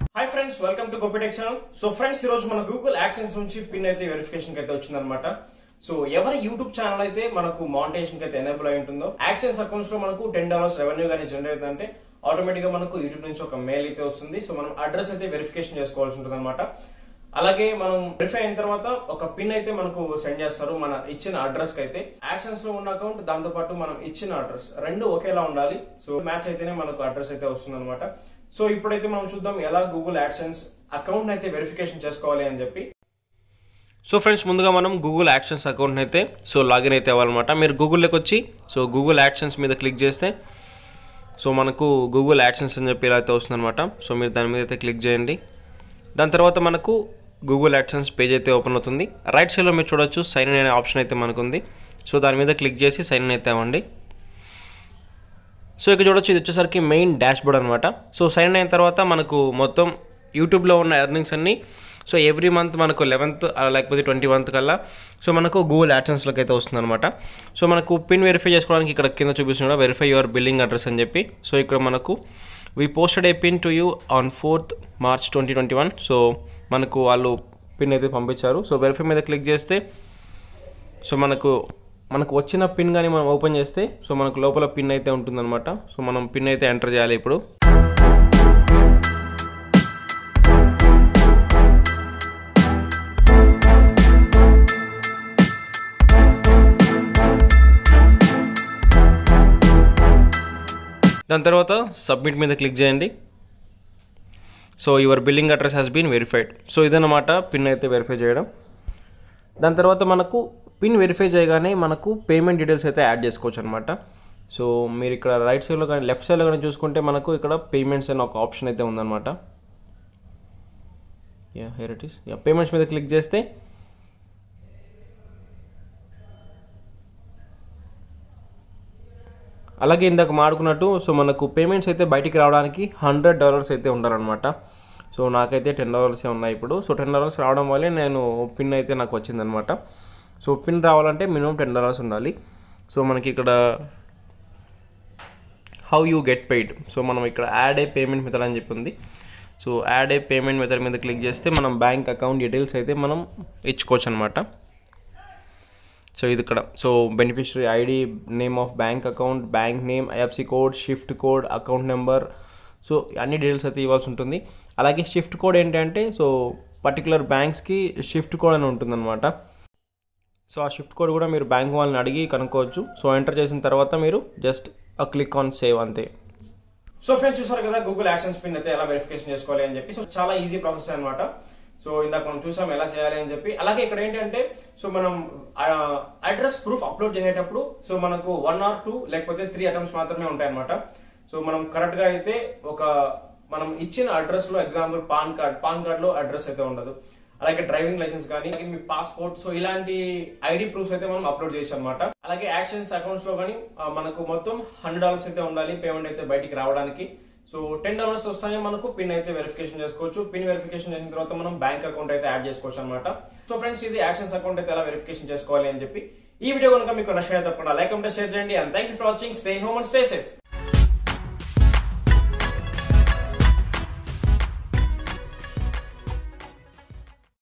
hi friends welcome to Gopitech channel so friends ఈ రోజు మన గూగుల్ యాక్సెన్స్ నుంచి పిన్ అయితే వెరిఫికేషన్ అయితే వచ్చిందనమాట సో ఎవరి యూట్యూబ్ ఛానల్ అయితే మనకు మానిటైజేషన్ అయితే ఎనేబుల్ అయి ఉంటుందో యాక్సెన్స్ అకౌంట్స్ లో మనకు టెన్ డాలర్స్ రెవెన్యూ కానీ జనరేట్ అంటే ఆటోమేటిక్ గా మనకు యూట్యూబ్ నుంచి ఒక మెయిల్ అయితే వస్తుంది సో మనం అడ్రస్ అయితే వెరిఫికేషన్ చేసుకోవాల్సి ఉంటుంది అనమాట అలాగే మనం వెరిఫై అయిన తర్వాత ఒక పిన్ అయితే మనకు సెండ్ చేస్తారు మన ఇచ్చిన అడ్రస్ కి అయితే యాక్షన్స్ లో ఉన్న అకౌంట్ దాంతో పాటు మనం ఇచ్చిన అడ్రస్ రెండు ఒకేలా ఉండాలి సో మ్యాచ్ అయితేనే మనకు అడ్రస్ అయితే వస్తుంది అనమాట సో ఇప్పుడైతే మనం చూద్దాం ఎలా గూగుల్ యాక్షన్స్ అకౌంట్ అయితే వెరిఫికేషన్ చేసుకోవాలి అని చెప్పి సో ఫ్రెండ్స్ ముందుగా మనం గూగుల్ యాక్షన్స్ అకౌంట్ అయితే సో లాగిన్ అయితే అవ్వాలన్నమాట మీరు గూగుల్లోకి వచ్చి సో గూగుల్ యాక్షన్స్ మీద క్లిక్ చేస్తే సో మనకు గూగుల్ యాక్షన్స్ అని చెప్పి ఇలా అయితే వస్తుందన్నమాట సో మీరు దాని మీద అయితే క్లిక్ చేయండి దాని తర్వాత మనకు గూగుల్ యాడ్సెన్స్ పేజ్ అయితే ఓపెన్ అవుతుంది రైట్ సైడ్లో మీరు చూడొచ్చు సైన్ ఇన్ అనే ఆప్షన్ అయితే మనకు ఉంది సో దాని మీద క్లిక్ చేసి సైన్ ఇన్ అయితే అవ్వండి సో ఇక్కడ చూడొచ్చు ఇది వచ్చేసరికి మెయిన్ డాష్ బోర్డ్ అనమాట సో సైన్ ఇన్ అయిన తర్వాత మనకు మొత్తం యూట్యూబ్లో ఉన్న ఎర్నింగ్స్ అన్నీ సో ఎవ్రీ మంత్ మనకు లెవెన్త్ లేకపోతే ట్వంటీ వన్త్ కల్లా సో మనకు గూగుల్ యాడ్సెన్స్లోకి అయితే వస్తుంది అనమాట సో మనకు పిన్ వెరిఫై చేసుకోవడానికి ఇక్కడ కింద చూపిస్తున్నా వెరిఫై యువర్ బిల్లింగ్ అడ్రస్ అని చెప్పి సో ఇక్కడ మనకు we posted a pin to you on fourth March twenty twenty one so మనకు వాళ్ళు పిన్ అయితే పంపించారు సో వెరిఫై మీద క్లిక్ చేస్తే సో మనకు మనకు వచ్చిన పిన్ కానీ మనం ఓపెన్ చేస్తే సో మనకు లోపల పిన్ అయితే ఉంటుందన్నమాట సో మనం పిన్ అయితే ఎంటర్ చేయాలి ఇప్పుడు దాని తర్వాత సబ్మిట్ మీద క్లిక్ చేయండి so your billing address has been verified so ఇదన్నమాట పిన్ అయితే వెరిఫై చేయడం దాని తర్వాత మనకు పిన్ వెరిఫై చేయగానే మనకు పేమెంట్ డీటెయిల్స్ అయితే యాడ్ చేసుకోవచ్చు అనమాట సో మీరు ఇక్కడ రైట్ సైడ్లో కానీ లెఫ్ట్ సైడ్లో కానీ చూసుకుంటే మనకు ఇక్కడ పేమెంట్స్ అనే ఒక ఆప్షన్ అయితే ఉందన్నమాట yeah here it is yeah payments మీద క్లిక్ చేస్తే అలాగే ఇందాక మాడుకున్నట్టు సో మనకు పేమెంట్స్ అయితే బయటికి రావడానికి హండ్రెడ్ డాలర్స్ అయితే ఉండాలన్నమాట సో నాకైతే టెన్ డాలర్సే ఉన్నాయి ఇప్పుడు సో టెన్ డాలర్స్ రావడం వల్లే నేను పిన్ అయితే నాకు వచ్చిందనమాట సో పిన్ రావాలంటే మినిమం టెన్ డాలర్స్ ఉండాలి సో మనకి ఇక్కడ how you get paid so మనం ఇక్కడ యాడ్ ఏ పేమెంట్ మెథడ్ అని చెప్పి ఉంది so add a payment method మీద క్లిక్ చేస్తే మనం బ్యాంక్ అకౌంట్ డీటెయిల్స్ అయితే మనం ఇచ్చుకోవచ్చు అనమాట సో ఇది ఇక్కడ so beneficiary ID name of bank account bank name IFSC code shift code account number so అన్ని డీటెయిల్స్ అయితే ఇవ్వాల్సి ఉంటుంది అలాగే షిఫ్ట్ కోడ్ ఏంటంటే సో పర్టికులర్ బ్యాంక్స్కి షిఫ్ట్ కోడ్ అని ఉంటుందన్నమాట సో ఆ షిఫ్ట్ కోడ్ కూడా మీరు బ్యాంక్ వాళ్ళని అడిగి కనుక్కోవచ్చు సో ఎంటర్ చేసిన తర్వాత మీరు జస్ట్ ఆ క్లిక్ ఆన్ సేవ్ అంతే సో ఫ్రెండ్స్ చూసారు కదా గూగుల్ యాక్సెన్స్ పిన్ అయితే ఎలా వెరిఫికేషన్ చేసుకోవాలి అని చెప్పి సో చాలా ఈజీ ప్రాసెస్ అనమాట సో ఇందాక మనం చూసాం ఎలా చేయాలి అని చెప్పి అలాగే ఇక్కడ ఏంటంటే సో మనం అడ్రస్ ప్రూఫ్ అప్లోడ్ చేసేటప్పుడు సో మనకు వన్ ఆర్ టూ లేకపోతే త్రీ అటెంప్ట్స్ మాత్రమే ఉంటాయి అనమాట సో మనం కరెక్ట్ గా అయితే ఒక మనం ఇచ్చిన అడ్రస్ లో example PAN card PAN card లో అడ్రస్ అయితే ఉండదు అలాగే డ్రైవింగ్ లైసెన్స్ కానీ అలాగే మీ పాస్పోర్ట్ సో ఇలాంటి ఐడి ప్రూఫ్స్ అయితే మనం అప్లోడ్ చేసాం అనమాట అలాగే యాక్షన్స్ అకౌంట్స్ లో కానీ ఆ, మనకు మొత్తం హండ్రెడ్ డాలర్స్ అయితే ఉండాలి పేమెంట్ అయితే బయటికి రావడానికి సో టెన్ డాలర్స్ వస్తానే మనకు పిన్ అయితే వెరిఫికేషన్ చేసుకోవచ్చు పిన్ వెరిఫికేషన్ చేసిన తర్వాత మనం బ్యాంక్ అకౌంట్ అయితే యాడ్ చేసుకోవచ్చు అనమాట సో ఫ్రెండ్స్ ఇది యాక్షన్స్ అకౌంట్ అయితే ఎలా వెరిఫికేషన్ చేసుకోవాలి అని చెప్పి ఈ వీడియో కనుక మీకు నచ్చితే తప్పకుండా లైక్ ఉంటే షేర్ చేయండి and thank you for watching stay home and stay safe